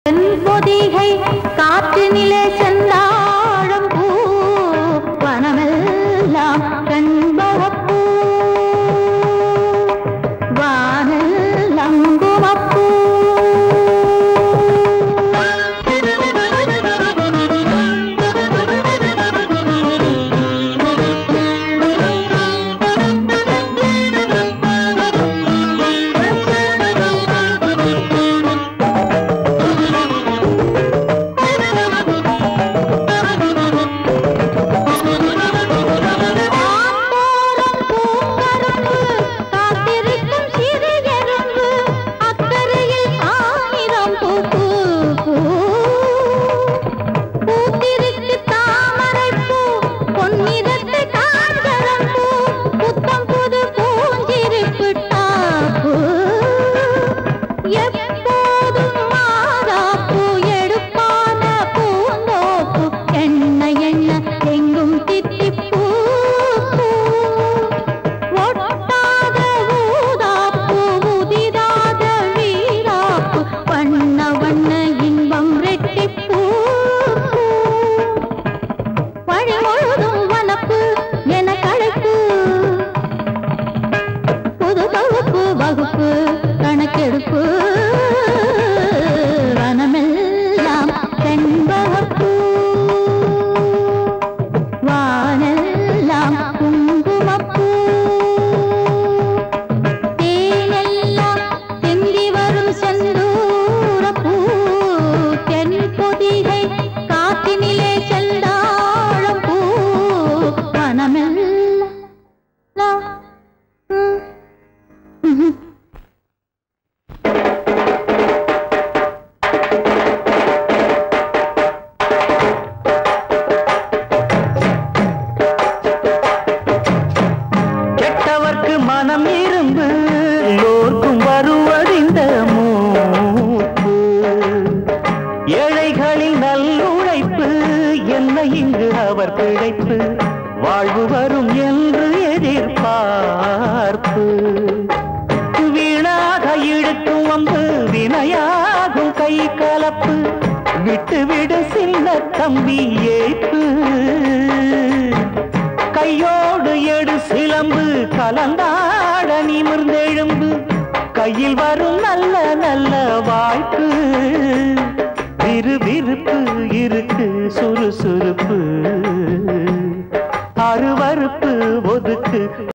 பொதிகை காற்றினிலே செந்தாழம் பூ வனமெல்லாம் கண்பகப்பூ வானல் அங்குமப்பூ ஆத்தோரம் பூங்கரும்பு காத்திருக்கும் சிறியரும்பு அக்கறையில் ஆயிரம் பூ பூ பூ பூத்திருக்கு தாமரைப்பூ பொன்னிறத்து காஞ்சரம்பூ புத்தம் புது பூஞ்சிருப்பு டாப்பு எப்போதும் மாறாப்பூ எடுப்பான பூந்தோப்பு எண்ண எண்ண எங்கும் தித்திப்பூ ஒட்டாத ஊதாப்பூ உதிராத வீராப்பூ வண்ண வண்ண இன்பம் ரெட்டிப்பூ வழி முழுதும் வனப்பு என களைப்பு புது வகுப்பு வகுப்பு கணக்கெடுப்பு வனமெல்லாம் தென்பகப்பூ வானெல்லாம் குங்குமப்பூ தேனெல்லாம் சிந்தி வரும் செந்தூரப்பூ தென் பொதிகை காத்தினிலே செந்தாழம் பூ வனமெல்லாம் ம். கெட்டவர்க்கு மனம் இரும்பு எல்லோர்க்கும் வருவதிந்த மூப்பு ஏழைகளின் நல்லுழைப்பு என்ன இங்கு அவர் பிழைப்பு வாழ்வு வரும் என்று எதிர்பார்ப்பு வீணாக இழுக்கும் வம்பு வினையாகும் கை கலப்பு விட்டு விடு சின்ன தம்பி ஏய்ப்பு கையோடு எடு சிலம்பு கலந்தாட நிமிர்ந்தெழும்பு கையில் வரும் நல்ல நல்ல வாய்ப்பு விறுவிறுப்பு இருக்கு சுறுசுறுப்பு அருவருப்பு ஒதுக்கு